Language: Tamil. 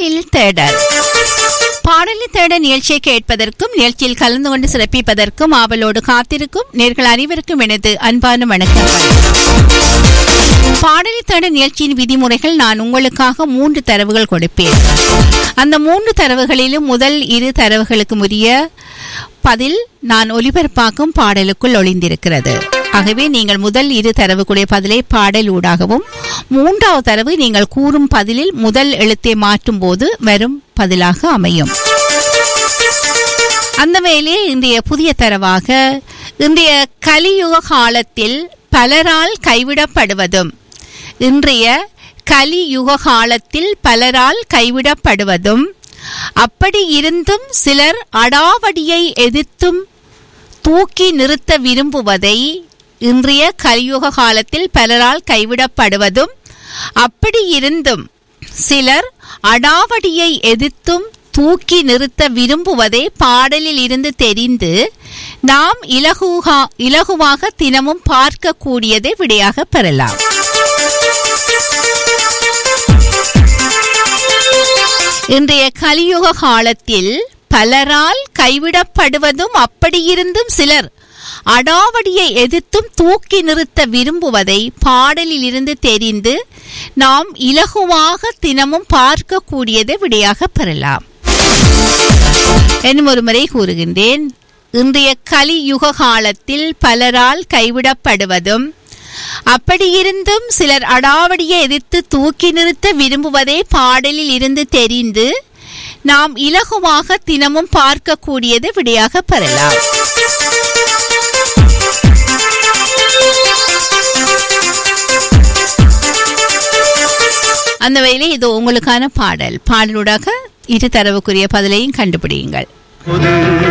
பாடலில் தேடல் பாடலில் தேட நிகழ்ச்சியை கேட்பதற்கும் நிகழ்ச்சியில் கலந்து கொண்டு சிறப்பிப்பதற்கும் ஆவலோடு காத்திருக்கும் நேர்கள் அனைவருக்கும் எனது அன்பான வணக்கம் பாடலில் தேட நிகழ்ச்சியின் விதிமுறைகள் நான் உங்களுக்காக மூன்று தரவுகள் கொடுப்பேன் அந்த மூன்று தரவுகளிலும் முதல் இரு தரவுகளுக்கு உரிய பதில் நான் ஒலிபரப்பாக்கும் பாடலுக்குள் ஒளிந்திருக்கிறது ஆகவே நீங்கள் முதல் இரு தரவுக்குடைய பதிலை பாடல் ஊடாகவும் மூன்றாவது தரவு நீங்கள் கூறும் பதிலில் முதல் எழுத்தை மாற்றும் போது வரும் பதிலாக அமையும் அந்த வேளையே இன்றைய புதிய தரவாக இன்றைய கலியுக காலத்தில் பலரால் கைவிடப்படுவதும் இன்றைய கலியுக காலத்தில் பலரால் கைவிடப்படுவதும் அப்படி இருந்தும் சிலர் அடாவடியை எதிர்த்தும் தூக்கி நிறுத்த விரும்புவதை இன்றைய கலியுக காலத்தில் பலரால் கைவிடப்படுவதும் அப்படி இருந்தும் சிலர் அடாவடியை எதிர்த்தும் தூக்கி நிறுத்த விரும்புவதை பாடலில் இருந்து தெரிந்து நாம் இலகுகா இலகுவாக தினமும் பார்க்கக்கூடியதை விடையாக பெறலாம் இன்றைய கலியுக காலத்தில் பலரால் கைவிடப்படுவதும் அப்படியிருந்தும் சிலர் அடாவடியை எதிர்த்தும் தூக்கி நிறுத்த விரும்புவதை பாடலில் இருந்து தெரிந்து நாம் இலகுவாக தினமும் பார்க்கக்கூடியதை விடையாக பெறலாம் என்னும் ஒரு முறை கூறுகின்றேன் இன்றைய கலியுக காலத்தில் பலரால் கைவிடப்படுவதும் அப்படியிருந்தும் சிலர் அடாவடியை எதிர்த்து தூக்கி நிறுத்த விரும்புவதை பாடலில் இருந்து தெரிந்து நாம் இலகுவாக தினமும் பார்க்கக்கூடியது விடையாக பெறலாம் அந்த வகையிலே இது உங்களுக்கான பாடல் பாடலூடாக இரு தரவுக்குரிய பதிலையும் கண்டுபிடியுங்கள்